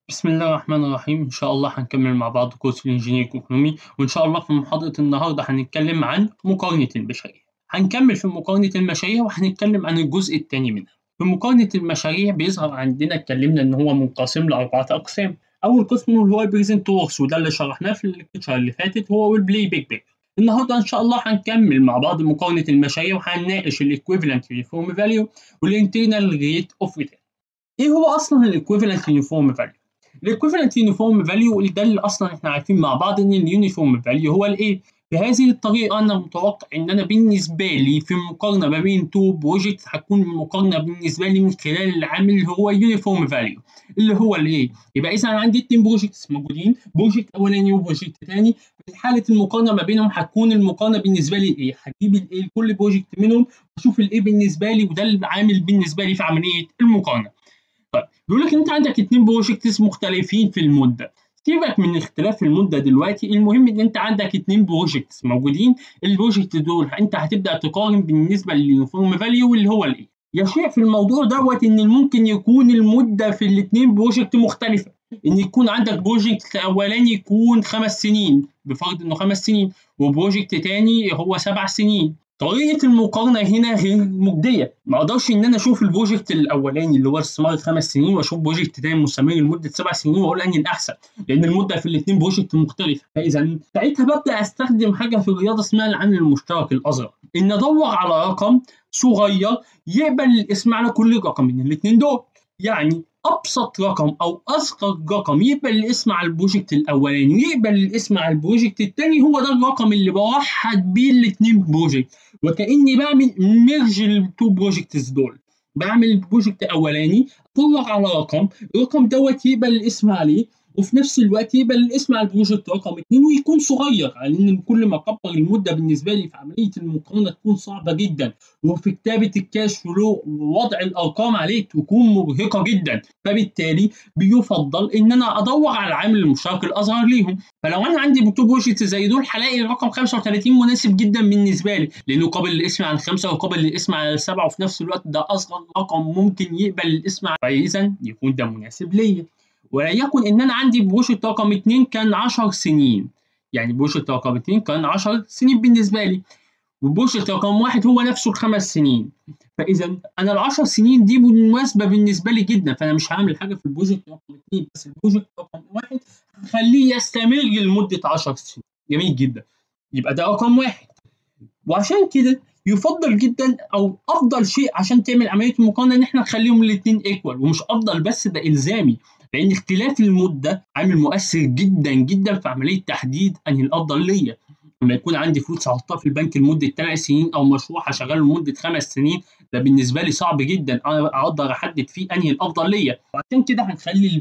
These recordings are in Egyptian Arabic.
بسم الله الرحمن الرحيم إن شاء الله هنكمل مع بعض كورس الإنجينير إيكونومي وإن شاء الله في محاضرة النهاردة هنتكلم عن مقارنة المشاريع هنكمل في مقارنة المشاريع وهنتكلم عن الجزء الثاني منها في مقارنة المشاريع بيظهر عندنا اتكلمنا إن هو منقسم لأربعة أقسام أول قسم اللي هو البريزنت ووركس وده اللي شرحناه في الليكتشر اللي فاتت هو البلاي بيج بيج النهارده ان شاء الله هنكمل مع بعض مقارنه المشاريع وهنناقش الايكويفالنت يونيفورم فاليو والانترنال ريت اوف ريتيرن ايه هو اصلا الايكويفالنت يونيفورم فاليو الايكويفالنت يونيفورم فاليو ده اللي اصلا احنا عارفين مع بعض ان اليونيفورم فاليو هو الايه بهذه الطريقه انا متوقع ان انا بالنسبه لي في المقارنه ما بين تو بروجكت هتكون المقارنه بالنسبه لي من خلال العامل اللي هو يونيفورم فاليو اللي هو الايه يبقى اذا انا عندي اتنين بروجكتس موجودين بروجكت اولاني وبروجكت ثاني في حاله المقارنه ما بينهم هتكون المقارنه بالنسبه لي ايه هجيب الايه لكل بروجكت منهم واشوف الايه بالنسبه لي وده العامل بالنسبه لي في عمليه المقارنه طيب بيقول لك انت عندك اتنين بروجكتس مختلفين في المده سيبك من اختلاف المده دلوقتي المهم ان انت عندك اتنين بروجكتس موجودين البروجكت دول انت هتبدا تقارن بالنسبه لليونيفورم فاليو اللي هو الايه يشيع في الموضوع دوت ان ممكن يكون المده في الاتنين بروجكت مختلفه ان يكون عندك بروجكت اولاني يكون خمس سنين بفرض انه خمس سنين وبروجكت تاني هو سبع سنين طريقه المقارنه هنا غير مجديه ما اقدرش ان انا اشوف البروجكت الاولاني اللي هو استثمار خمس سنين واشوف بروجكت تاني مستمر لمده سبع سنين واقول انهي الاحسن لان المده في الاثنين بروجكت مختلفه فاذا ساعتها ببدا استخدم حاجه في الرياضه اسمها العامل المشترك الاصغر ان ادور على رقم صغير يقبل الاسم على كل رقم من الاثنين دول يعني ابسط رقم او اصغر رقم يقبل الاسم على البروجكت الاولاني ويقبل الاسم على البروجكت الثاني هو ده الرقم اللي بوحد بيه الاثنين بروجكت وكاني بعمل ميرج التو بروجكتس دول بعمل بروجكت اولاني ادور على رقم الرقم دوت يقبل الاسم عليه وفي نفس الوقت يقبل الاسم على البروجكت رقم اثنين ويكون صغير لان كل ما كبر المده بالنسبه لي في عمليه المقارنه تكون صعبه جدا وفي كتابه الكاش فلو ووضع الارقام عليه تكون مرهقه جدا فبالتالي بيفضل ان انا ادور على العامل المشترك الاصغر ليهم فلو انا عندي تو بروجكت زي دول هلاقي رقم 35 مناسب جدا بالنسبه لي لانه قابل للاسم على الخمسه وقابل للاسم على السبعه وفي نفس الوقت ده اصغر رقم ممكن يقبل الاسم فاذا يكون ده مناسب ليا وليكن ان انا عندي بروجكت رقم 2 كان 10 سنين يعني بروجكت رقم 2 كان 10 سنين بالنسبه لي وبروجكت رقم واحد هو نفسه الخمس سنين فاذا انا ال 10 سنين دي مناسبه بالنسبه لي جدا فانا مش هعمل حاجه في البروجكت رقم 2 بس البروجكت رقم واحد هخليه يستمر لمده 10 سنين جميل جدا يبقى ده رقم واحد وعشان كده يفضل جدا او افضل شيء عشان تعمل عمليه المقارنه ان احنا نخليهم الاثنين ايكوال ومش افضل بس ده الزامي لان اختلاف المده عامل مؤثر جدا جدا في عمليه تحديد انهي الافضل ليا لما يكون عندي فلوس هحطها في البنك لمده ثلاث سنين او مشروع هشغله لمده خمس سنين ده بالنسبه لي صعب جدا انا اقدر احدد فيه انهي الافضل ليا وعشان كده هنخلي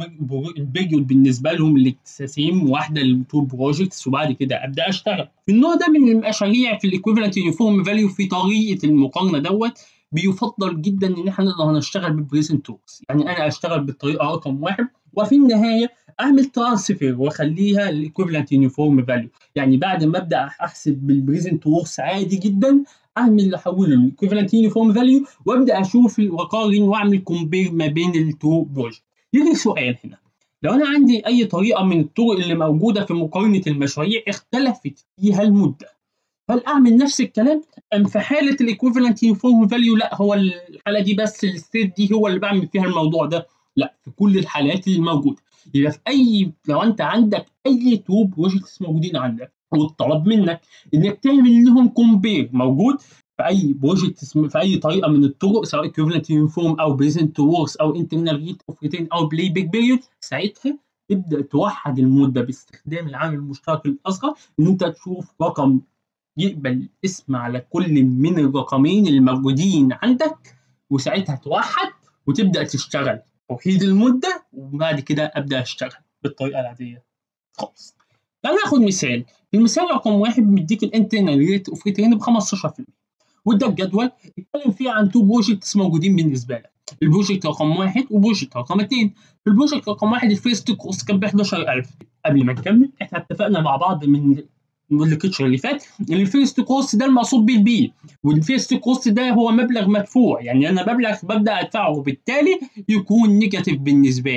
البيريود بالنسبه لهم الاساسيين واحده للتو بروجكتس وبعد كده ابدا اشتغل النوع ده من المشاريع في الايكويفالنت يونيفورم فاليو في طريقه المقارنه دوت بيفضل جدا ان احنا نقدر نشتغل بالبريزنت تولز يعني انا اشتغل بالطريقه رقم واحد وفي النهايه اعمل ترانسفير واخليها الايكويفالنت يونيفورم فاليو يعني بعد ما ابدا احسب بالبريزنت ووركس عادي جدا اعمل احوله الايكويفالنت يونيفورم فاليو وابدا اشوف واقارن واعمل كومبير ما بين التو بروجكت يجي سؤال هنا لو انا عندي اي طريقه من الطرق اللي موجوده في مقارنه المشاريع اختلفت فيها المده هل اعمل نفس الكلام ام في حاله الايكويفالنت يونيفورم فاليو لا هو الحاله دي بس الستيت دي هو اللي بعمل فيها الموضوع ده لا في كل الحالات اللي موجوده يبقى في اي لو انت عندك اي تو بروجكتس موجودين عندك والطلب منك انك تعمل لهم كومبير موجود في اي بروجكت في اي طريقه من الطرق سواء ايكويفالنت يونيفورم او بريزنت ووركس او انترنال ريت اوف ريتين او بلاي بيج بيريود ساعتها تبدا توحد المده باستخدام العامل المشترك الاصغر ان انت تشوف رقم يقبل اسم على كل من الرقمين الموجودين عندك وساعتها توحد وتبدا تشتغل توحيد المده وبعد كده ابدا اشتغل بالطريقه العاديه خالص. تعال ناخد مثال المثال رقم واحد مديك الانترنال ريت اوف ريتيرن ب 15% وده الجدول اتكلم فيه عن تو بروجكتس موجودين بالنسبه لك البروجكت رقم واحد وبروجكت رقم اثنين في البروجكت رقم واحد الفيرست كوست كان ب 11000 قبل ما نكمل احنا اتفقنا مع بعض من الليكتشر اللي فات ان الفيرست كوست ده المقصود بيه البي والفيرست كوست ده هو مبلغ مدفوع يعني انا مبلغ ببدا ادفعه وبالتالي يكون نيجاتيف بالنسبه لي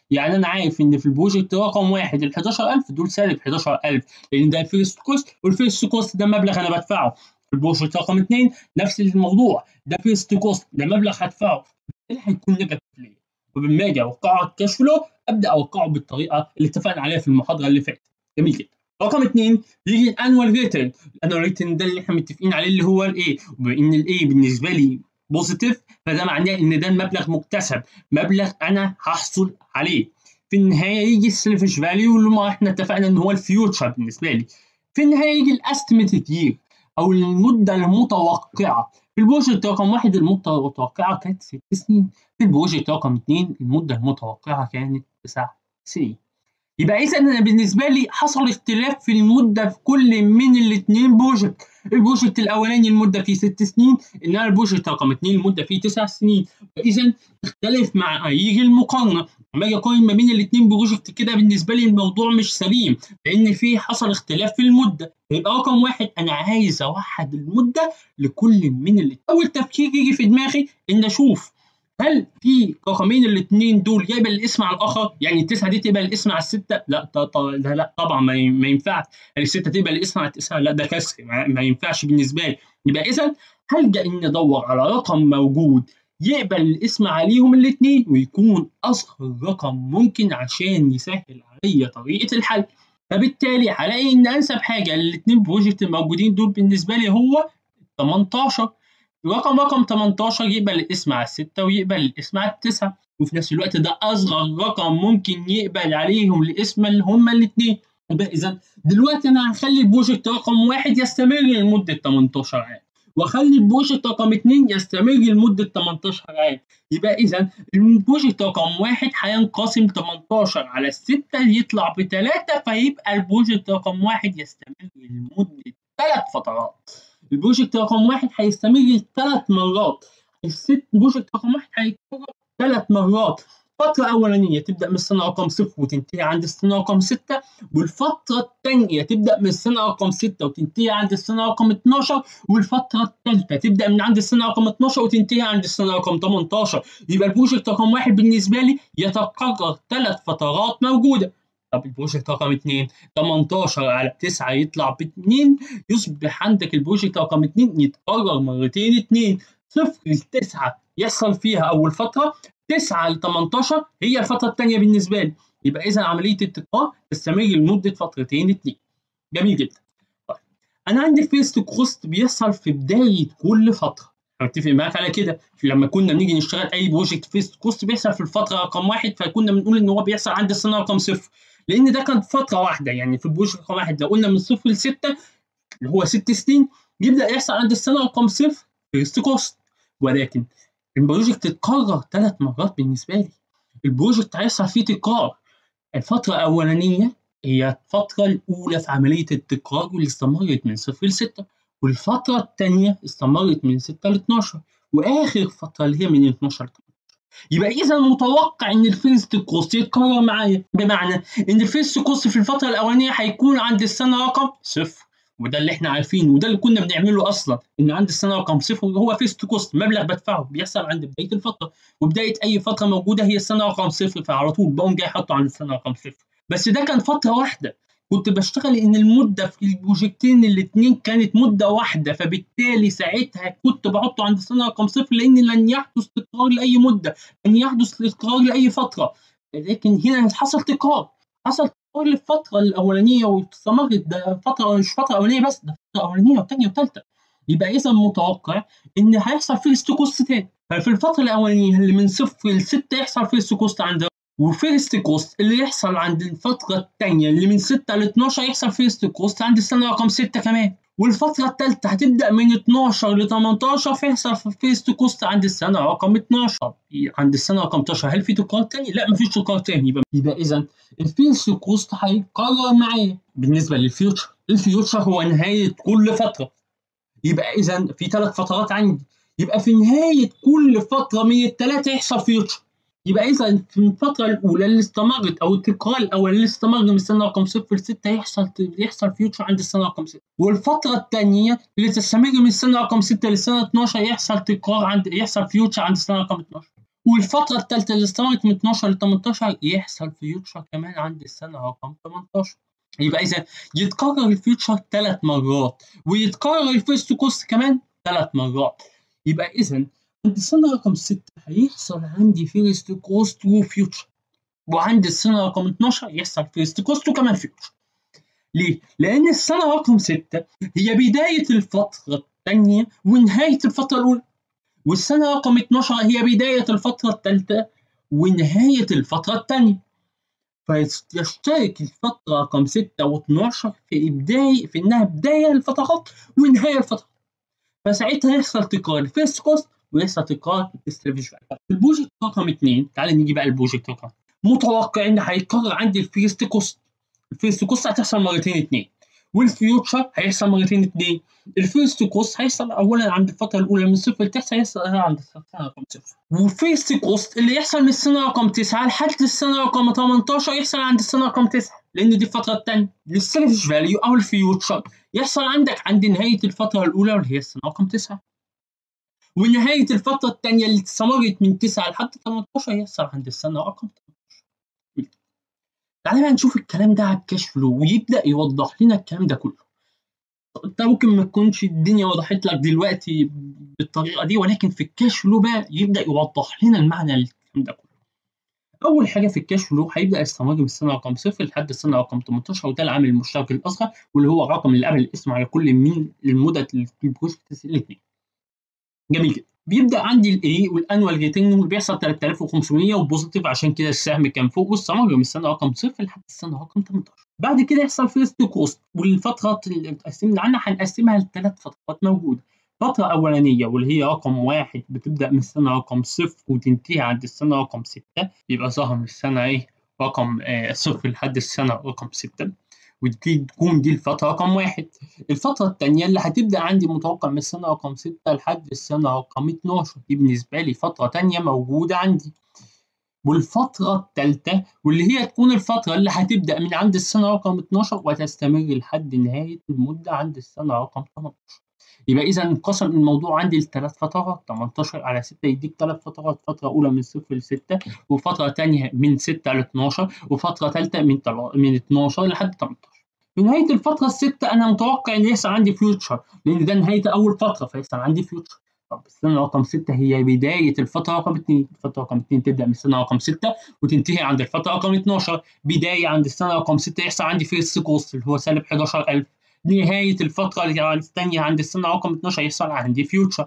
يعني انا عارف ان في البروجكت رقم واحد ال 11000 دول سالب 11000 لان ده الفيرست كوست والفيرست كوست ده مبلغ انا بدفعه في البروجكت رقم اثنين نفس الموضوع ده فيرست كوست ده مبلغ هدفعه اللي هيكون نيجاتيف ليا ولما اجي اوقعه على الكاش فلو ابدا اوقعه بالطريقه اللي اتفقنا عليها في المحاضره اللي فاتت جميل جدا رقم اثنين يجي الانوال ريترن الانوال ريترن ده اللي احنا متفقين عليه اللي هو الايه وبما ان الايه بالنسبه لي بوزيتيف فده معناه ان ده مبلغ مكتسب مبلغ انا هحصل عليه في النهايه يجي السيلفش فاليو اللي ما احنا اتفقنا ان هو الفيوتشر بالنسبه لي في النهايه يجي الاستيميتد يير او المده المتوقعه في البروجكت رقم واحد المده المتوقعه كانت ست سنين في البروجكت رقم اثنين المده المتوقعه كانت تسع سنين يبقى اذا انا بالنسبه لي حصل اختلاف في المده في كل من الاثنين بروجكت البروجكت الاولاني المده فيه ست سنين انما البروجكت رقم اثنين المده فيه تسع سنين فاذا اختلف مع يجي المقارنه لما اجي اقارن ما بين الاثنين بروجكت كده بالنسبه لي الموضوع مش سليم لان في حصل اختلاف في المده يبقى رقم واحد انا عايز اوحد المده لكل من الاثنين اول تفكير يجي في دماغي ان اشوف هل في رقمين الاثنين دول يقبل الاسم على الاخر؟ يعني التسعه دي تقبل الاسم على السته؟ لا لا, لا طبعا ما ينفعش، هل السته تقبل الاسم على التسعه؟ لا ده كسر ما ينفعش بالنسبه لي، يبقى اذا هلجا اني ادور على رقم موجود يقبل الاسم عليهم الاثنين ويكون اصغر رقم ممكن عشان يسهل عليا طريقه الحل. فبالتالي هلاقي ان انسب حاجه للاثنين بروجكت الموجودين دول بالنسبه لي هو 18 رقم رقم 18 يقبل الاسم على الستة ويقبل الاسم على التسعة وفي نفس الوقت ده أصغر رقم ممكن يقبل عليهم الاسم اللي هما الاتنين يبقى إذا دلوقتي أنا هخلي البروجكت رقم واحد يستمر لمدة 18 عام واخلي البروجكت رقم 2 يستمر لمده 18 عام يبقى اذا البروجكت رقم واحد هينقسم 18 على 6 يطلع بثلاثه فيبقى البروجكت رقم واحد يستمر لمده ثلاث فترات البروجكت رقم واحد هيستمر ثلاث مرات الست بروجكت رقم واحد هيتكرر ثلاث مرات فترة أولانية تبدأ من السنة رقم صفر وتنتهي عند السنة رقم ستة والفترة الثانية تبدأ من السنة رقم ستة وتنتهي عند السنة رقم 12 والفترة الثالثة تبدأ من عند السنة رقم 12 وتنتهي عند السنة رقم 18 يبقى البروجكت رقم واحد بالنسبة لي يتكرر ثلاث فترات موجودة طب البروجكت رقم 2 18 على 9 يطلع ب 2 يصبح عندك البروجكت رقم 2 يتكرر مرتين 2 0 ل 9 يحصل فيها اول فتره 9 ل 18 هي الفتره الثانيه بالنسبه لي يبقى اذا عمليه التكرار تستمر لمده فترتين 2 جميل جدا طيب انا عندي الفيرست كوست بيحصل في بدايه كل فتره متفق معاك على كده لما كنا بنيجي نشتغل اي بروجكت فيرست كوست بيحصل في الفتره رقم واحد فكنا بنقول ان هو بيحصل عند السنه رقم صفر لان ده كانت فتره واحده يعني في البروجكت رقم واحد لو قلنا من صفر لسته اللي هو ست سنين يبدا يحصل عند السنه رقم صفر فيرست كوست ولكن البروجكت اتكرر ثلاث مرات بالنسبه لي البروجكت هيحصل فيه تكرار الفتره الاولانيه هي الفتره الاولى في عمليه التكرار واللي استمرت من صفر لسته والفتره الثانيه استمرت من 6 ل 12 واخر فتره اللي هي من 12 ل 18 يبقى اذا متوقع ان الفيرست كوست يتكرر معايا بمعنى ان الفيرست كوست في الفتره الاولانيه هيكون عند السنه رقم صفر وده اللي احنا عارفينه وده اللي كنا بنعمله اصلا ان عند السنه رقم صفر هو فيرست كوست مبلغ بدفعه بيحصل عند بدايه الفتره وبدايه اي فتره موجوده هي السنه رقم صفر فعلى طول بقوم جاي حاطه عند السنه رقم صفر بس ده كان فتره واحده كنت بشتغل ان المده في البروجكتين الاثنين كانت مده واحده فبالتالي ساعتها كنت بحطه عند السنه رقم صفر لان لن يحدث تكرار لاي مده لن يحدث تكرار لاي فتره لكن هنا حصل تكرار حصل تكرار للفتره الاولانيه واستمرت ده فتره مش فتره اولانيه بس ده فتره اولانيه وثانيه وثالثه يبقى اذا متوقع ان هيحصل فيرست كوست تاني ففي الفتره الاولانيه اللي من صفر لسته يحصل فيرست كوست عند وفيرست كوست اللي يحصل عند الفترة الثانية اللي من 6 ل 12 يحصل فيرست كوست عند السنة رقم 6 كمان والفترة الثالثة هتبدأ من 12 ل 18 فيحصل فيرست كوست عند السنة رقم 12 عند السنة رقم 12 هل في تكرار تاني؟ لا مفيش تكرار تاني يبقى يبقى إذا الفيرست كوست هيتكرر معايا بالنسبة للفيوتشر الفيوتشر هو نهاية كل فترة يبقى إذا في ثلاث فترات عندي يبقى في نهاية كل فترة من الثلاثة يحصل فيوتشر يبقى اذا في الفتره الاولى اللي استمرت او التكرار الاول اللي استمر من السنه رقم 0 ل 6 يحصل يحصل فيوتشر عند السنه رقم 6 والفتره الثانيه اللي تستمر من السنه رقم 6 للسنه 12 يحصل تكرار عند يحصل فيوتشر عند السنه رقم 12 والفتره الثالثه اللي استمرت من 12 ل 18 يحصل فيوتشر كمان عند السنه رقم 18 يبقى اذا يتكرر الفيوتشر ثلاث مرات ويتكرر الفيرست كوست كمان ثلاث مرات يبقى اذا عند السنه رقم 6 هيحصل عندي فيرست كوست وفيوتشر وعند السنه رقم 12 يحصل فيرست كوست وكمان فيوتشر ليه؟ لأن السنة رقم 6 هي بداية الفترة الثانية ونهاية الفترة الأولى والسنة رقم 12 هي بداية الفترة الثالثة ونهاية الفترة الثانية فيشترك الفترة رقم 6 و12 في بداية في إنها بداية الفترات ونهاية الفترات فساعتها يحصل تكرار الفيرست كوست ويحصل تكرار السيرفيس البروجكت رقم 2 تعال نيجي بقى البروجكت رقم متوقع إن هيتكرر عندي الفيرست كوست الفيرست كوست هتحصل مرتين اتنين والفيوتشر هيحصل مرتين اتنين الفيرست كوست هيحصل اولا عند الفتره الاولى من صفر لتسعه هيحصل عند السنه رقم صفر والفيرست كوست اللي يحصل من السنه رقم تسعه لحد السنه رقم 18 يحصل عند السنه رقم تسعه لان دي الفتره الثانيه للسيرفيس فاليو او الفيوتشر يحصل عندك عند نهايه الفتره الاولى واللي هي السنه رقم تسعه ونهايه الفتره الثانيه اللي استمرت من 9 لحد 18 يحصل عند السنه رقم تعالى بقى نشوف الكلام ده على الكاش فلو ويبدا يوضح لنا الكلام ده كله انت ممكن ما تكونش الدنيا وضحت لك دلوقتي بالطريقه دي ولكن في الكاش فلو بقى يبدا يوضح لنا المعنى الكلام ده كله اول حاجه في الكاش فلو هيبدا يستمر من السنه رقم صفر لحد السنه رقم 18 وده العامل المشترك الاصغر واللي هو الرقم اللي قبل الاسم على كل من المدة البروجكتس الاثنين جميل جدا بيبدا عندي الاي والانوال ريتنج اللي بيحصل 3500 وبوزيتيف عشان كده السهم كان فوق واستمر من السنه رقم صفر لحد السنه رقم 18 بعد كده يحصل فيرست كوست والفترات اللي اتقسمنا عنها هنقسمها لثلاث فترات موجوده فترة أولانية واللي هي رقم واحد بتبدأ من السنة رقم صفر وتنتهي عند السنة رقم ستة يبقى ظهر من السنة إيه رقم آه صفر لحد السنة رقم ستة ودي تكون دي الفترة رقم واحد الفترة التانية اللي هتبدأ عندي متوقع من السنة رقم ستة لحد السنة رقم 12 دي بالنسبة لي فترة تانية موجودة عندي والفترة التالتة واللي هي تكون الفترة اللي هتبدأ من عند السنة رقم 12 وتستمر لحد نهاية المدة عند السنة رقم 18 يبقى إذا انقسم الموضوع عندي لثلاث فترات 18 على 6 يديك ثلاث فترات فترة أولى من 0 ل 6 وفترة تانية من 6 ل 12 وفترة ثالثة من من 12 لحد 18 في نهاية الفترة الستة أنا متوقع إن يحصل عندي فيوتشر لأن ده نهاية أول فترة فيحصل عندي فيوتشر طب السنة رقم ستة هي بداية الفترة رقم اتنين، الفترة رقم اتنين تبدأ من السنة رقم ستة وتنتهي عند الفترة رقم 12 بداية عند السنة رقم ستة يحصل عندي فيرست كوست اللي هو سالب 11000 نهاية الفترة الثانية عند السنة رقم 12 يحصل عندي فيوتشر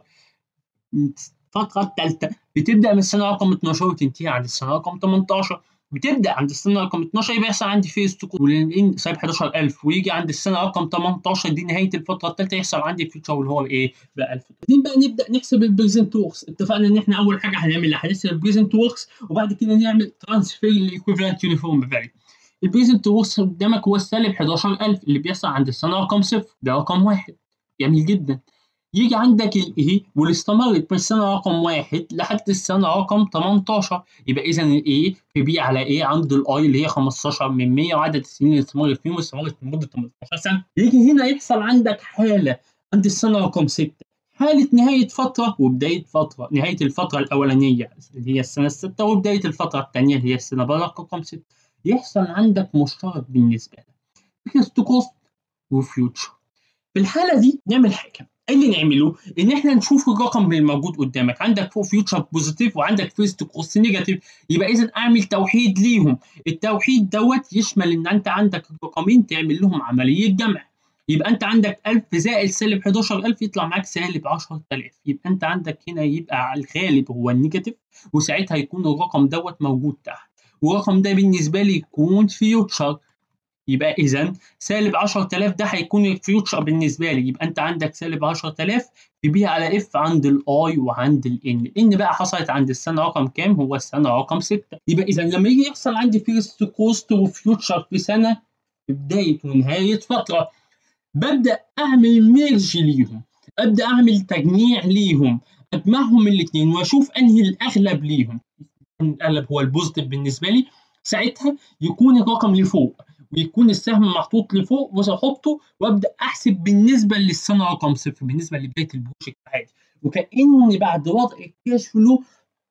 الفترة الثالثة بتبدأ من السنة رقم 12 وتنتهي عند السنة رقم 18 بتبدا عند السنه رقم 12 يبقى يحصل عندي فيز تو ولين سالب 11000 ويجي عند السنه رقم 18 دي نهايه الفتره الثالثه يحصل عندي فيوتشر اللي هو ايه بقى 1000 بعدين بقى نبدا نحسب البريزنت وركس اتفقنا ان احنا اول حاجه هنعمل هنحسب البريزنت وركس وبعد كده نعمل ترانسفير للايكويفالنت يونيفورم فاليو البريزنت وركس قدامك هو السالب 11000 اللي بيحصل عند السنه رقم صفر ده رقم واحد جميل جدا يجي عندك الاي واللي استمرت من السنه رقم واحد لحد السنه رقم 18 يبقى اذا الاي في بي على ايه عند الاي اللي هي 15 من 100 وعدد السنين اللي استمرت فيهم استمرت لمده 18 سنه يجي هنا يحصل عندك حاله عند السنه رقم 6 حالة نهاية فترة وبداية فترة، نهاية الفترة الأولانية اللي هي السنة الستة وبداية الفترة الثانية اللي هي السنة رقم 6 يحصل عندك مشترك بالنسبة لك فيرست كوست وفيوتشر في الحالة دي نعمل حاجة اللي نعمله ان احنا نشوف الرقم اللي موجود قدامك عندك فوق فيوتشر بوزيتيف وعندك فيرست كوست نيجاتيف يبقى اذا اعمل توحيد ليهم التوحيد دوت يشمل ان انت عندك الرقمين تعمل لهم عمليه جمع يبقى انت عندك 1000 زائد سالب 11000 يطلع معاك سالب 10000 يبقى انت عندك هنا يبقى الغالب هو النيجاتيف وساعتها يكون الرقم دوت موجود تحت والرقم ده بالنسبه لي يكون فيوتشر يبقى اذا سالب 10000 ده هيكون الفيوتشر بالنسبه لي يبقى انت عندك سالب 10000 تبيها على اف عند الاي وعند الان الان بقى حصلت عند السنه رقم كام هو السنه رقم 6 يبقى اذا لما يجي يحصل عندي فيرست كوست وفيوتشر في سنه في بدايه ونهايه فتره ببدا اعمل ميرج ليهم ابدا اعمل تجميع ليهم اجمعهم الاثنين واشوف انهي الاغلب ليهم الاغلب هو البوزيتيف بالنسبه لي ساعتها يكون الرقم لفوق ويكون السهم محطوط لفوق واحطه وابدا احسب بالنسبه للسنه رقم صفر بالنسبه لبدايه البروجكت عادي وكان بعد وضع الكاش فلو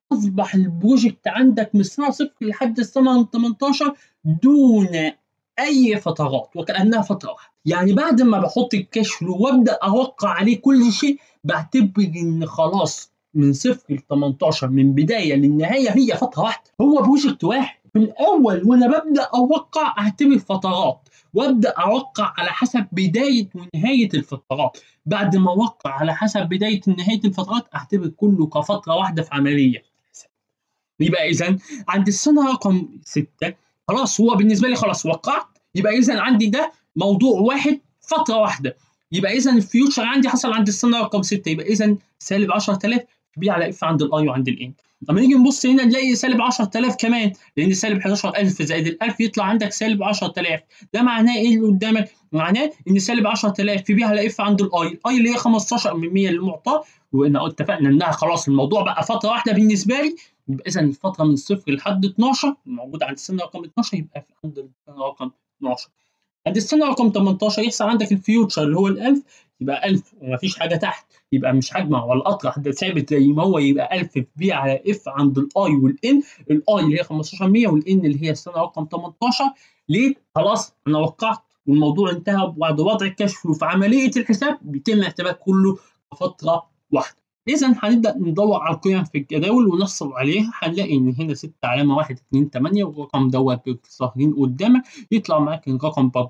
اصبح البروجكت عندك من السنه صفر لحد السنه 18 دون اي فترات وكانها فتره واحده يعني بعد ما بحط الكاش فلو وابدا اوقع عليه كل شيء بعتبر ان خلاص من صفر ل 18 من بدايه للنهايه هي فتره واحده هو بروجكت واحد في الاول وانا ببدا اوقع اعتبر فترات وابدا اوقع على حسب بدايه ونهايه الفترات بعد ما اوقع على حسب بدايه ونهايه الفترات اعتبر كله كفتره واحده في عمليه يبقى اذا عند السنه رقم 6 خلاص هو بالنسبه لي خلاص وقعت يبقى اذا عندي ده موضوع واحد فتره واحده يبقى اذا الفيوتشر عندي حصل عند السنه رقم 6 يبقى اذا سالب 10000 بي على اف عند الاي وعند الان لما نيجي نبص هنا نلاقي سالب 10000 كمان لان سالب 11000 زائد ال 1000 يطلع عندك سالب 10000 ده معناه ايه اللي قدامك؟ معناه ان سالب 10000 في بي على اف عند الاي الاي اللي هي 15 من 100 للمعطى وان اتفقنا انها خلاص الموضوع بقى فتره واحده بالنسبه لي يبقى اذا الفتره من صفر لحد 12 الموجوده عند السنه رقم 12 يبقى في عند السنه رقم 12 عند السنه رقم 18 يحصل عندك الفيوتشر اللي هو ال 1000 يبقى 1000 ومفيش حاجه تحت يبقى مش هجمع ولا اطرح ده ثابت زي ما هو يبقى 1000 في بي على اف عند الاي والان الاي اللي هي 1500 والان اللي هي السنه رقم 18 ليه؟ خلاص انا وقعت والموضوع انتهى بعد وضع الكاش فلو في عمليه الحساب بيتم اعتبار كله فتره واحده. اذا هنبدا ندور على القيم في الجداول ونحصل عليها هنلاقي ان هنا 6 علامه 1 2 8 والرقم دوت ظاهرين قدامك يطلع معاك الرقم ب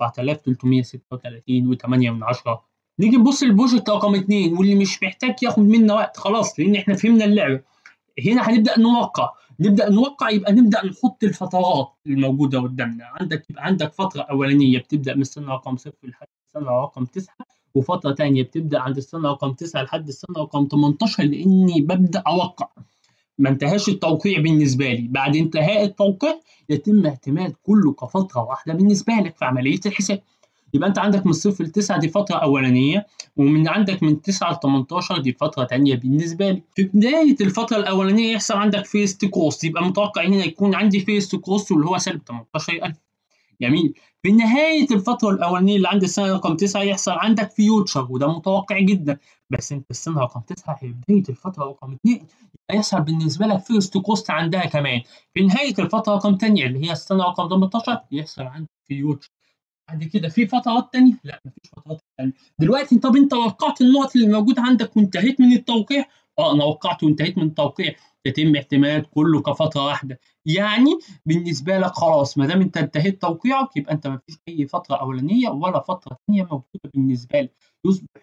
4336 و8 من 10 نيجي نبص للبروجكت رقم 2 واللي مش محتاج ياخد منا وقت خلاص لان احنا فهمنا اللعبه هنا هنبدا نوقع نبدا نوقع يبقى نبدا نحط الفترات الموجوده قدامنا عندك يبقى عندك فتره اولانيه بتبدا من السنه رقم 0 لحد السنه رقم 9 وفتره ثانيه بتبدا عند السنه رقم 9 لحد السنه رقم 18 لاني ببدا اوقع ما انتهاش التوقيع بالنسبه لي بعد انتهاء التوقيع يتم اعتماد كله كفتره واحده بالنسبه لك في عمليه الحساب يبقى انت عندك من صفر ل 9 دي فتره اولانيه ومن عندك من 9 ل 18 دي فتره ثانيه بالنسبه لي في بدايه الفتره الاولانيه يحصل عندك فيست كوست يبقى متوقع هنا يكون عندي فيست كوست واللي هو سالب 18000 جميل في نهايه الفتره الاولانيه اللي عند السنه رقم 9 يحصل عندك فيوتشر وده متوقع جدا بس انت السنه رقم 9 هي بدايه الفتره رقم 2 يبقى يحصل بالنسبه لك فيرست كوست عندها كمان في نهايه الفتره رقم 2 اللي هي السنه رقم 18 يحصل عندك فيوتشر بعد كده في فترات تانية؟ لا مفيش فترات تانية. دلوقتي طب انت وقعت النقط اللي موجوده عندك وانتهيت من التوقيع؟ اه انا وقعت وانتهيت من التوقيع يتم اعتماد كله كفتره واحده. يعني بالنسبه لك خلاص ما دام انت انتهيت توقيعك يبقى انت مفيش اي فتره اولانيه ولا فتره ثانيه موجوده بالنسبه لك. يصبح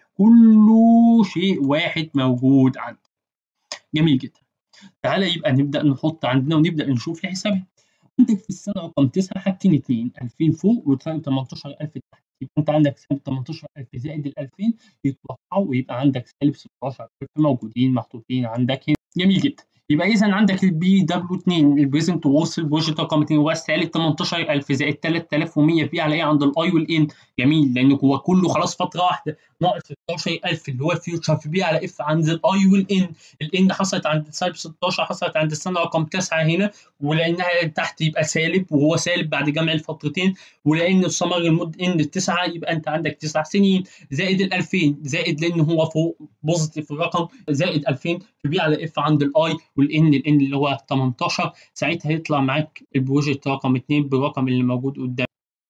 كله شيء واحد موجود عندك. جميل جدا. تعالى يبقى نبدا نحط عندنا ونبدا نشوف الحسابات. عندك في السنه رقم 9 حاجتين اثنين 2000 فوق وسالب 18000 تحت يبقى انت عندك سالب 18000 زائد ال 2000 يتوقعوا ويبقى عندك سالب 16000 موجودين محطوطين عندك هنا جميل جدا يبقى اذا عندك البي دبليو 2 البريزنت ووصل بروجكت رقم 2 هو سالب 18000 زائد 3100 بي على ايه عند الاي والان جميل لان هو كله خلاص فتره واحده ناقص 16000 اللي هو الفيوتشر في بي على اف عند الاي والان الان حصلت عند سالب 16 حصلت عند السنه رقم 9 هنا ولانها تحت يبقى سالب وهو سالب بعد جمع الفترتين ولان الثمر المد ان 9 يبقى انت عندك 9 سنين زائد ال 2000 زائد لان هو فوق بوزيتيف الرقم زائد 2000 في بي على اف عند الاي والان الان اللي هو 18 ساعتها يطلع معاك البروجكت رقم 2 بالرقم اللي موجود قدام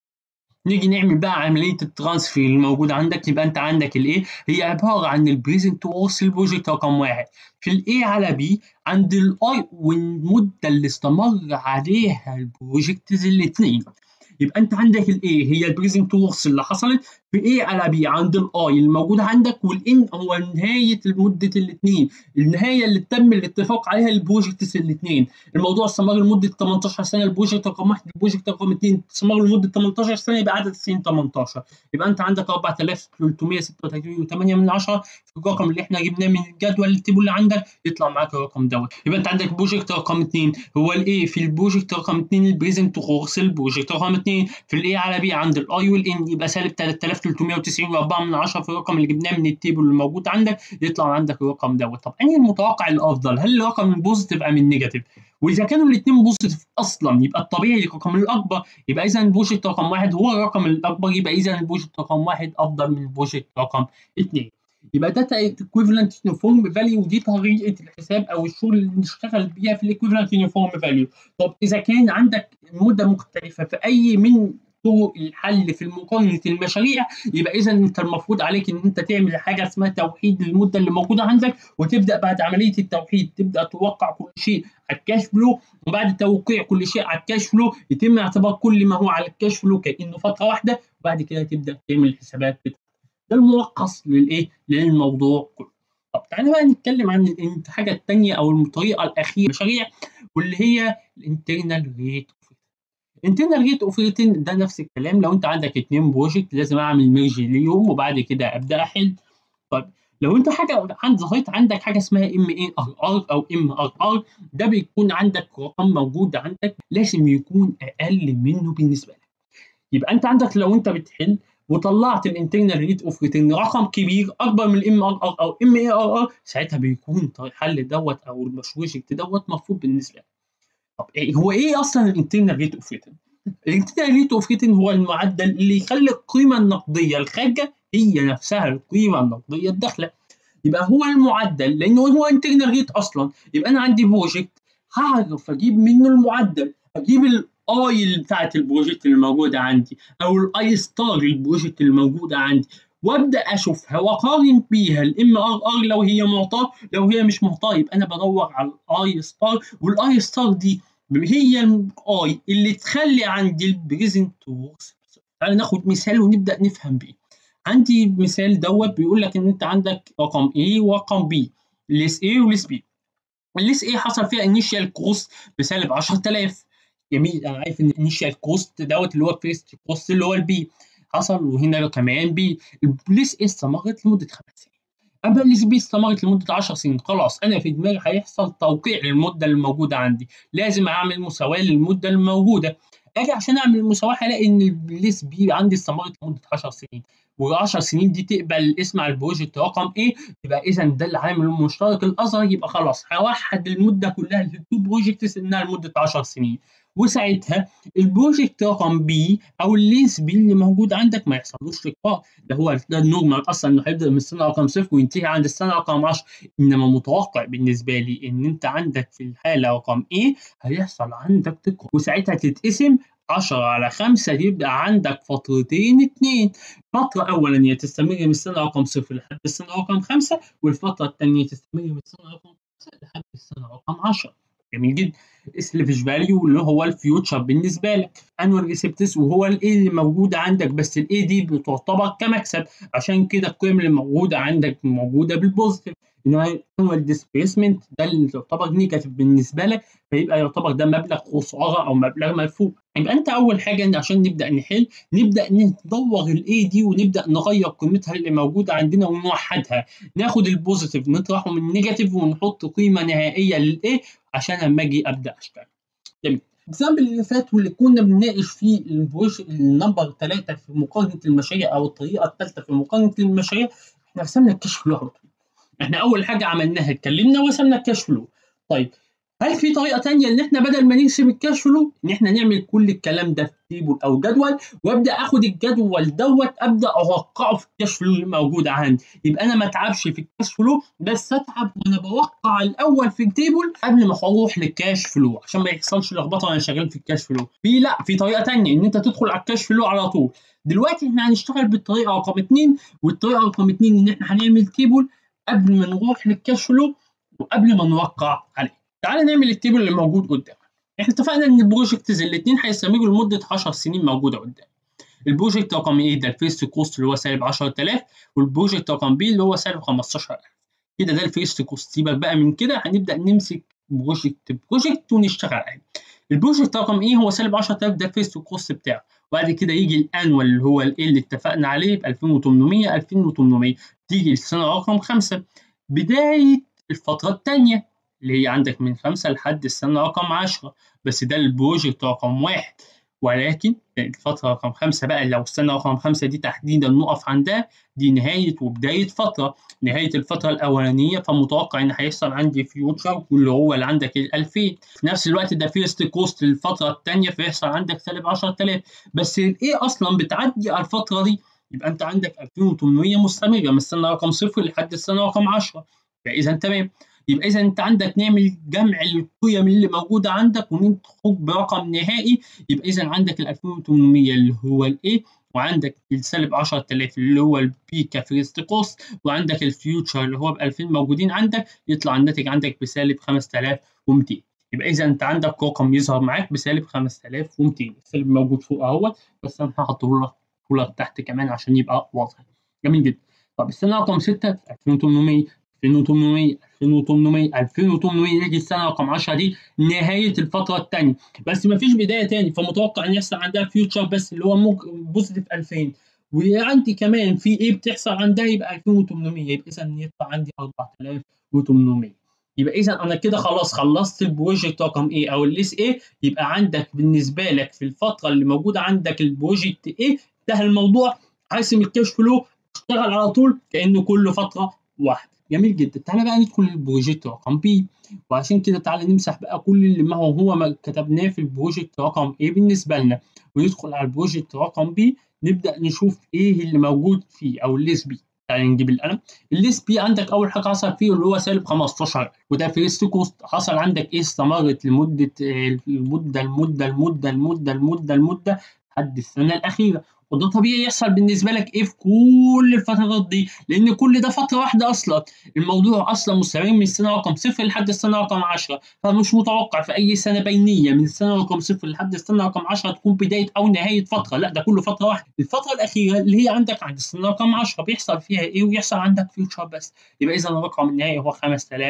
نيجي نعمل بقى عمليه الترانسفير اللي موجوده عندك يبقى انت عندك الايه هي عباره عن البريزنت وصل بروجكت رقم واحد في الاي على بي عند الاي والمده اللي استمر عليها البروجكتز الاثنين يبقى انت عندك الاي هي البريزنت وورس اللي حصلت في اي على بي عند الاي الموجود عندك والان هو نهايه مده الاثنين النهايه اللي تم الاتفاق عليها البروجكتس الاثنين الموضوع استمر لمده 18 سنه البروجكت رقم واحد البروجكت رقم اثنين استمر لمده 18 سنه يبقى عدد السنين 18 يبقى انت عندك 4336 و8 من 10 في الرقم اللي احنا جبناه من الجدول التيبل اللي عندك يطلع معاك الرقم دوت يبقى انت عندك بروجكت رقم اثنين هو الاي في البروجكت رقم اثنين البريزنت وورس البروجكت رقم اثنين في الاي على بي عند الاي والان يبقى سالب 3390 و4 من 10 في الرقم اللي جبناه من التيبل اللي موجود عندك يطلع عندك الرقم دوت طب انهي المتوقع الافضل هل الرقم البوزيتيف ام النيجاتيف واذا كانوا الاثنين بوزيتيف اصلا يبقى الطبيعي الرقم الاكبر يبقى اذا البروجكت رقم واحد هو الرقم الاكبر يبقى اذا البروجكت رقم واحد افضل من البروجكت رقم اثنين يبقى داتا ايكويفالنت يونيفورم فاليو ودي طريقه الحساب او الشغل اللي بنشتغل بيها في الايكويفالنت يونيفورم فاليو طب اذا كان عندك مده مختلفه في اي من طرق الحل في مقارنه المشاريع يبقى اذا انت المفروض عليك ان انت تعمل حاجه اسمها توحيد للمده اللي موجوده عندك وتبدا بعد عمليه التوحيد تبدا توقع كل شيء على الكاش فلو وبعد توقيع كل شيء على الكاش فلو يتم اعتبار كل ما هو على الكاش فلو كانه فتره واحده وبعد كده تبدا تعمل الحسابات بتاعتك ده الملخص للايه للموضوع كله طب تعالى بقى نتكلم عن الحاجه الثانيه او الطريقه الاخيره مشاريع واللي هي الانترنال ريت انترنال ريت اوف ريتن ده نفس الكلام لو انت عندك اتنين بروجكت لازم اعمل ميرج ليهم وبعد كده ابدا احل طيب لو انت حاجه عند ظهرت عندك حاجه اسمها ام اي ار ار او ام ار ار ده بيكون عندك رقم موجود عندك لازم يكون اقل منه بالنسبه لك يبقى انت عندك لو انت بتحل وطلعت الانترنال ريت اوف ريتن رقم كبير اكبر من الام ار ار او ام اي ار ار ساعتها بيكون الحل دوت او البروجكت دوت مرفوض بالنسبه لك طب إيه هو ايه اصلا الانترنال ريت اوف ريتن؟ الانترنال ريت اوف ريتن هو المعدل اللي يخلي القيمه النقديه الخارجه هي نفسها القيمه النقديه الداخله يبقى هو المعدل لانه هو انترنال ريت اصلا يبقى انا عندي بروجكت هعرف اجيب منه المعدل اجيب الاي بتاعت البروجكت اللي موجوده عندي او الاي ستار البروجكت اللي موجوده عندي وابدا اشوفها واقارن بيها الام ار ار لو هي معطاه لو هي مش معطاه يبقى انا بدور على الاي ستار والاي ستار دي هي الاي اللي تخلي عندي البريزنت وركس تعالى ناخد مثال ونبدا نفهم بيه عندي مثال دوت بيقول لك ان انت عندك رقم A ورقم B ليس A وليس B الليس A حصل فيها انيشال كوست بسالب 10000 جميل انا عارف ان الانيشال كوست دوت اللي هو الفيرست كوست اللي هو البي حصل وهنا كمان بي البوليس استمرت لمده خمس سنين اما الليس بي استمرت لمده 10 سنين خلاص انا في دماغي هيحصل توقيع للمده الموجوده عندي لازم اعمل مساواه للمده الموجوده اجي عشان اعمل المساواه هلاقي ان الليس بي عندي استمرت لمده 10 سنين و10 سنين دي تقبل اسم على البروجكت رقم ايه يبقى اذا ده العامل المشترك الاصغر يبقى خلاص هوحد المده كلها للتو بروجكتس انها لمده 10 سنين وساعتها البروجكت رقم بي او الليس بي اللي موجود عندك ما يحصلوش رقاء ده هو ده النورمال اصلا انه هيبدا من السنه رقم صفر وينتهي عند السنه رقم 10 انما متوقع بالنسبه لي ان انت عندك في الحاله رقم ايه هيحصل عندك تقرا وساعتها تتقسم 10 على 5 يبقى عندك فترتين اتنين فترة أولانية تستمر من السنة رقم صفر لحد السنة رقم 5 والفترة الثانية تستمر من السنة رقم 5 لحد السنة رقم 10 جميل جدا السليفج فاليو اللي هو الفيوتشر بالنسبه لك انوال ريسبتس وهو الاي اللي موجوده عندك بس الاي دي بتعتبر كمكسب عشان كده القيم اللي موجوده عندك موجوده بالبوزيتيف انما انوال ديسبيسمنت ده اللي تعتبر نيجاتيف بالنسبه لك فيبقى يعتبر ده مبلغ خساره او مبلغ مرفوع يبقى انت اول حاجه عشان نبدا نحل نبدا ندور الاي دي ونبدا نغير قيمتها اللي موجوده عندنا ونوحدها ناخد البوزيتيف نطرحه من النيجاتيف ونحط قيمه نهائيه للايه عشان اما اجي ابدا اشتغل جميل الذنب اللي فات واللي كنا بنناقش فيه البوش النمبر 3 في مقارنه المشاريع او الطريقه الثالثه في مقارنه المشاريع احنا رسمنا الكاش فلو على طول احنا اول حاجه عملناها اتكلمنا ورسمنا الكاش فلو طيب هل في طريقه تانية ان احنا بدل ما نرسم الكاش فلو ان احنا نعمل كل الكلام ده في تيبل او جدول وابدا اخد الجدول دوت ابدا اوقعه في الكاش فلو اللي موجود عندي يبقى انا ما اتعبش في الكاش فلو بس اتعب وانا بوقع الاول في التيبل قبل ما اروح للكاش فلو عشان ما يحصلش لخبطه وانا شغال في الكاش فلو في لا في طريقه تانية ان انت تدخل على الكاش فلو على طول دلوقتي احنا هنشتغل بالطريقه رقم 2 والطريقه رقم 2 ان احنا هنعمل تيبل قبل ما نروح للكاش فلو وقبل ما نوقع عليه تعال نعمل التيبل اللي موجود قدامك احنا اتفقنا ان البروجكتز الاثنين هيستمروا لمده 10 سنين موجوده قدام البروجكت رقم ايه ده الفيرست كوست اللي هو سالب 10000 والبروجكت رقم بي اللي هو سالب 15000 كده ده الفيرست كوست سيبك بقى من كده هنبدا نمسك بروجكت بروجكت ونشتغل عليه البروجكت رقم ايه هو سالب 10000 ده الفيرست كوست بتاعه وبعد كده يجي الانوال اللي هو الايه اللي اتفقنا عليه ب 2800 2800 تيجي السنه رقم 5 بدايه الفتره الثانيه اللي هي عندك من خمسة لحد السنة رقم عشرة بس ده البروجكت رقم واحد ولكن الفترة رقم خمسة بقى لو السنة رقم خمسة دي تحديدا نقف عندها دي نهاية وبداية فترة نهاية الفترة الأولانية فمتوقع إن هيحصل عندي فيوتشر واللي هو اللي عندك ال 2000 في نفس الوقت ده فيرست كوست للفترة الثانية فيحصل عندك سالب 10000 بس إيه أصلا بتعدي على الفترة دي يبقى انت عندك 2800 مستمره من السنه رقم صفر لحد السنه رقم 10 فاذا تمام يبقى اذا انت عندك نعمل جمع القيم اللي موجوده عندك ونخرج برقم نهائي يبقى اذا عندك ال 2800 اللي هو الايه وعندك السالب 10000 اللي هو البي كفيرست كوست وعندك الفيوتشر اللي هو ب 2000 موجودين عندك يطلع الناتج عندك بسالب 5200 يبقى اذا انت عندك رقم يظهر معاك بسالب 5200 السالب موجود فوق اهوت بس انا هحطه لك لك تحت كمان عشان يبقى واضح جميل جدا طب السنه رقم 6 2800 2800 2800 2800 يجي السنه رقم 10 دي نهايه الفتره الثانيه بس ما فيش بدايه ثاني فمتوقع ان يحصل عندها فيوتشر بس اللي هو ممكن بوزيتيف 2000 وعندي كمان في ايه بتحصل عندها يبقى 2800 يبقى اذا يطلع عندي 4800 يبقى اذا انا كده خلاص خلصت البروجكت رقم ايه او الاس ايه يبقى عندك بالنسبه لك في الفتره اللي موجوده عندك البروجكت ايه انتهى الموضوع حاسم الكاش فلو اشتغل على طول كانه كل فتره واحده جميل جدا تعالى بقى ندخل البروجكت رقم بي وعشان كده تعالى نمسح بقى كل اللي ما هو هو ما كتبناه في البروجكت رقم ايه بالنسبه لنا وندخل على البروجكت رقم بي نبدا نشوف ايه اللي موجود فيه او الليس بي تعالى نجيب القلم الليس بي عندك اول حاجه حصل فيه اللي هو سالب 15 وده فيرست كوست حصل عندك ايه استمرت لمده المده المده المده المده المده المده لحد السنه الاخيره وده طبيعي يحصل بالنسبه لك ايه في كل الفترات دي لان كل ده فتره واحده اصلا الموضوع اصلا مستمر من السنه رقم صفر لحد السنه رقم 10 فمش متوقع في اي سنه بينيه من السنه رقم صفر لحد السنه رقم 10 تكون بدايه او نهايه فتره لا ده كله فتره واحده الفتره الاخيره اللي هي عندك عند السنه رقم 10 بيحصل فيها ايه ويحصل عندك فيوتشر بس يبقى اذا الرقم النهائي هو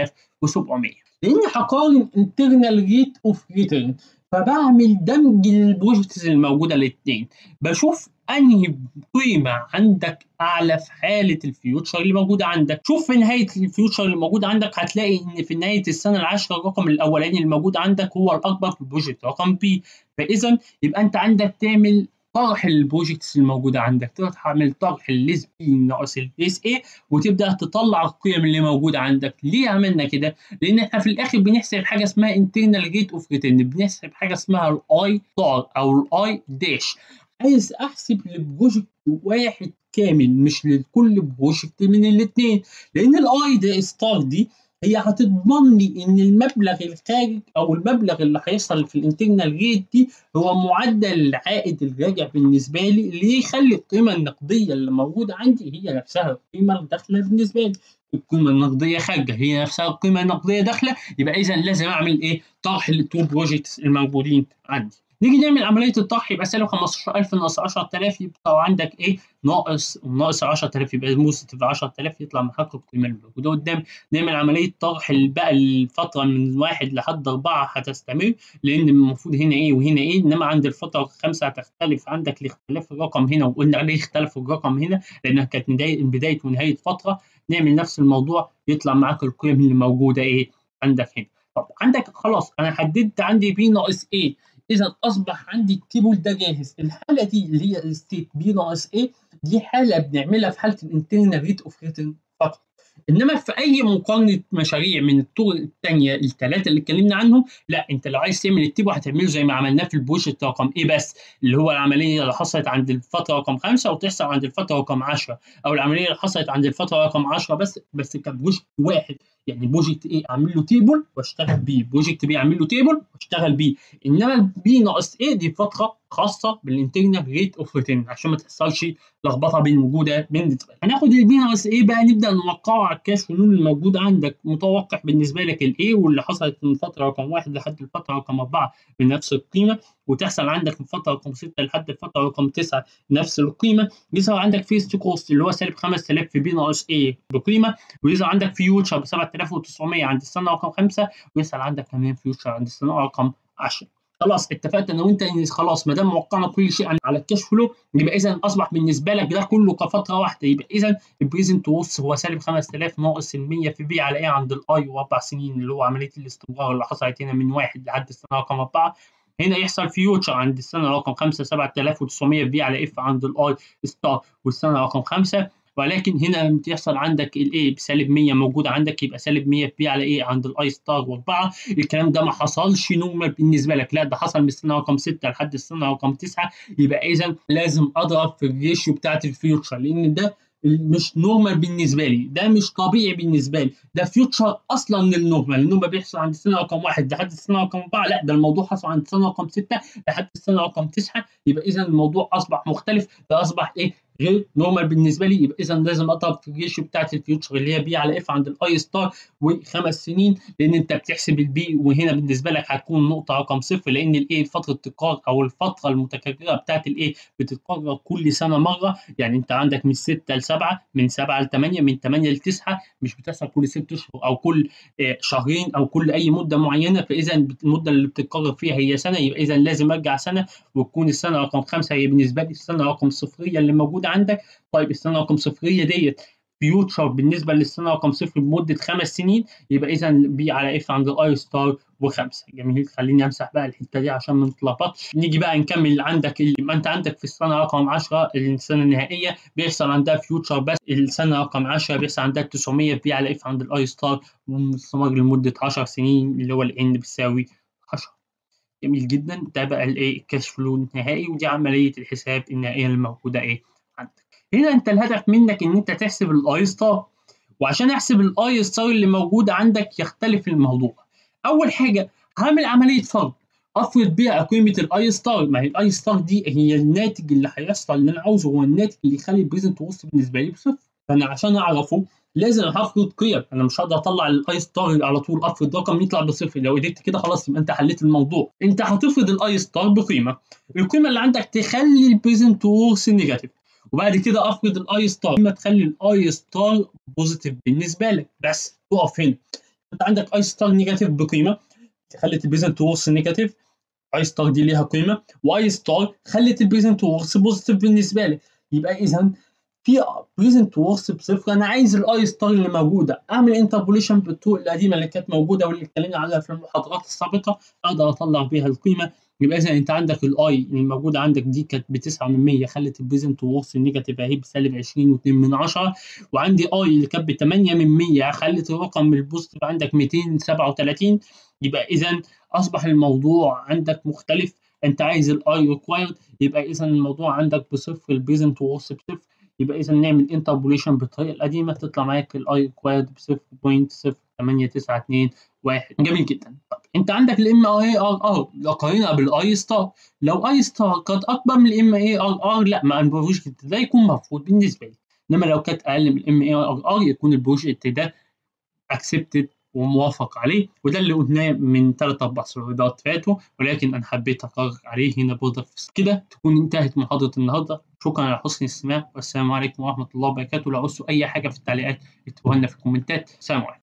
5700 لاني هقارن انترنال ريت اوف ريتيرن فبعمل دمج للبروجكتس الموجوده الاثنين بشوف انهي قيمه عندك اعلى في حاله الفيوتشر اللي موجوده عندك شوف في نهايه الفيوتشر اللي موجود عندك هتلاقي ان في نهايه السنه العاشره الرقم الاولاني اللي موجود عندك هو الاكبر في البروجكت رقم بي فاذا يبقى انت عندك تعمل طرح البروجكتس الموجوده عندك تقدر تعمل طرح الليس بي ناقص الليس ايه وتبدا تطلع القيم اللي موجوده عندك ليه عملنا كده لان احنا في الاخر بنحسب حاجه اسمها انترنال ريت اوف ريتيرن بنحسب حاجه اسمها الاي ستار او الاي داش عايز احسب لبروجكت واحد كامل مش لكل بروجكت من الاثنين لان الاي ده ستار دي هي هتضمن لي ان المبلغ الخارج او المبلغ اللي هيحصل في الانترنال ريت دي هو معدل العائد الراجع بالنسبه لي اللي يخلي القيمه النقديه اللي موجوده عندي هي نفسها القيمه الداخله بالنسبه لي القيمه النقديه خارجه هي نفسها القيمه النقديه داخله يبقى اذا لازم اعمل ايه طرح للتو بروجكتس الموجودين عندي نيجي نعمل عمليه الطرح يبقى سالب 15000 ناقص 10000 يبقى عندك ايه ناقص ناقص 10000 يبقى موسف 10000 يطلع محقق القيمه اللي موجوده قدام نعمل عمليه طرح بقى الفتره من واحد لحد اربعه هتستمر لان المفروض هنا ايه وهنا ايه انما عند الفتره الخامسه هتختلف عندك الاختلاف الرقم هنا وقلنا ليه اختلف الرقم هنا لانها كانت بدايه بدايه ونهايه فتره نعمل نفس الموضوع يطلع معاك القيم اللي موجوده ايه عندك هنا طب عندك خلاص انا حددت عندي بي ناقص ايه اذا اصبح عندي التيبل ده جاهز الحاله دي اللي هي الستيت بي ناقص ايه دي حاله بنعملها في حاله الانترنال ريت اوف ريتن فقط انما في اي مقارنه مشاريع من الطرق الثانيه الثلاثه اللي اتكلمنا عنهم لا انت لو عايز تعمل التيبو هتعمله زي ما عملناه في البروجكت رقم ايه بس اللي هو العمليه اللي حصلت عند الفتره رقم خمسه وتحصل عند الفتره رقم 10 او العمليه اللي حصلت عند الفتره رقم 10 بس بس كبروجكت واحد يعني بروجكت ايه اعمل له تيبل واشتغل بيه بروجكت بي اعمل له تيبل واشتغل بيه انما بي ناقص ايه دي فتره خاصه بالانترنال ريت اوف ريتيرن عشان ما تحصلش لخبطه بين موجوده بين هناخد البي ناقص ايه بقى نبدا نوقعه على الكاش فلو الموجود عندك متوقع بالنسبه لك الايه واللي حصلت من فتره رقم واحد لحد الفتره رقم اربعه بنفس القيمه وتحصل عندك من فتره رقم 6 لحد الفتره رقم 9 نفس القيمه يظهر عندك فيست كوست اللي هو سالب 5000 في بي ناقص ايه بقيمه ويظهر عندك فيوتشر ب 7900 عند السنه رقم 5 ويحصل عندك كمان فيوتشر عند السنه رقم 10 خلاص اتفقت انا وانت ان خلاص ما دام وقعنا كل شيء على الكاش فلو يبقى اذا اصبح بالنسبه لك ده كله كفتره واحده يبقى اذا البريزنت ووس هو سالب 5000 ناقص ال 100 في بي على ايه عند الاي واربع سنين اللي هو عمليه الاستمرار اللي حصلت هنا من واحد لحد السنه رقم اربعه هنا يحصل فيوتشر عند السنه رقم 5 7900 في بي على اف عند الاي ستار والسنه رقم 5 ولكن هنا لما بيحصل عندك الايه بسالب 100 موجود عندك يبقى سالب 100 في بي على ايه عند الاي ستار و4 الكلام ده ما حصلش نورمال بالنسبه لك لا ده حصل من السنه رقم 6 لحد السنه رقم 9 يبقى اذا لازم اضرب في الريشيو بتاعت الفيوتشر لان ده مش نورمال بالنسبه لي ده مش طبيعي بالنسبه لي ده فيوتشر اصلا للنورمال النورمال بيحصل عند السنه رقم واحد لحد السنه رقم اربعه لا ده الموضوع حصل عند السنه رقم سته لحد السنه رقم تسعه يبقى اذا الموضوع اصبح مختلف ده اصبح ايه غير نورمال بالنسبه لي يبقى اذا لازم اضرب في الريشيو بتاعت الفيوتشر اللي هي بي على اف عند الاي ستار وخمس سنين لان انت بتحسب البي وهنا بالنسبه لك هتكون نقطه رقم صفر لان الايه فتره التكرار او الفتره المتكرره بتاعت الايه بتتكرر كل سنه مره يعني انت عندك من 6 ل 7 من 7 ل 8 من 8 ل 9 مش بتحصل كل 6 اشهر او كل شهرين او كل اي مده معينه فاذا المده اللي بتتكرر فيها هي سنه يبقى اذا لازم ارجع سنه وتكون السنه رقم خمسه هي بالنسبه لي السنه رقم صفريه اللي موجوده عندك طيب السنه رقم صفريه ديت فيوتشر بالنسبه للسنه رقم صفر لمده خمس سنين يبقى اذا بي على اف عند الاي ستار وخمسه جميل خليني امسح بقى الحته دي عشان ما نتلخبطش نيجي بقى نكمل عندك اللي ما انت عندك في السنه رقم 10 السنه النهائيه بيحصل عندها فيوتشر بس السنه رقم 10 بيحصل عندها 900 بي على اف عند الاي ستار ومستمر لمده 10 سنين اللي هو الان بتساوي 10 جميل جدا ده بقى الايه الكاش فلو النهائي ودي عمليه الحساب النهائيه الموجوده ايه عندك هنا انت الهدف منك ان انت تحسب الاي ستار وعشان احسب الاي ستار اللي موجود عندك يختلف الموضوع اول حاجه هعمل عمليه فرض افرض بيها قيمه الاي ستار ما هي الاي ستار دي هي الناتج اللي هيحصل اللي انا عاوزه هو الناتج اللي يخلي البريزنت وورث بالنسبه لي بصفر فانا عشان اعرفه لازم هفرض قيم انا مش هقدر اطلع الاي ستار على طول افرض رقم يطلع بصفر لو قدرت كده خلاص يبقى انت حليت الموضوع انت هتفرض الاي ستار بقيمه القيمه اللي عندك تخلي البريزنت وورث نيجاتيف وبعد كده افرض الاي ستار ما تخلي الاي ستار بوزيتيف بالنسبه لك بس تقف هنا انت عندك اي ستار نيجاتيف بقيمه خلت البريزنت وورث نيجاتيف اي ستار دي ليها قيمه واي ستار خلت البريزنت وورث بوزيتيف بالنسبه لك يبقى اذا في بريزنت وورث بصفر انا عايز الاي ستار اللي موجوده اعمل انتربوليشن بالطرق القديمه اللي كانت موجوده واللي اتكلمنا عنها في المحاضرات السابقه اقدر اطلع بيها القيمه يبقى اذا انت عندك الاي اللي موجوده عندك دي كانت ب 9 من 100 خلت البريزنت وورث النيجاتيف اهي بسالب 20 و2 من 10 وعندي اي اللي كانت ب 8 من 100 خلت الرقم البوزيتيف عندك 237 يبقى اذا اصبح الموضوع عندك مختلف انت عايز الاي ريكوايرد يبقى اذا الموضوع عندك بصفر البريزنت وورث بصفر يبقى اذا نعمل انتربوليشن بالطريقه القديمه تطلع معاك الاي ريكوايرد ب 0.0892 واحد جميل جدا طب انت عندك الام اي ار ار لو قارنها بالاي ستار لو اي ستار كانت اكبر من الام اي ار ار لا ما البروجكت ده يكون مرفوض بالنسبه لي انما لو كانت اقل من الام اي ار ار يكون البروجكت ده اكسبتد وموافق عليه وده اللي قلناه من ثلاث اربع سلايدات فاتوا ولكن انا حبيت اكرر عليه هنا برضه كده تكون انتهت محاضره النهارده شكرا على حسن الاستماع والسلام عليكم ورحمه الله وبركاته لو عوزتوا اي حاجه في التعليقات اكتبوها لنا في الكومنتات سلام عليكم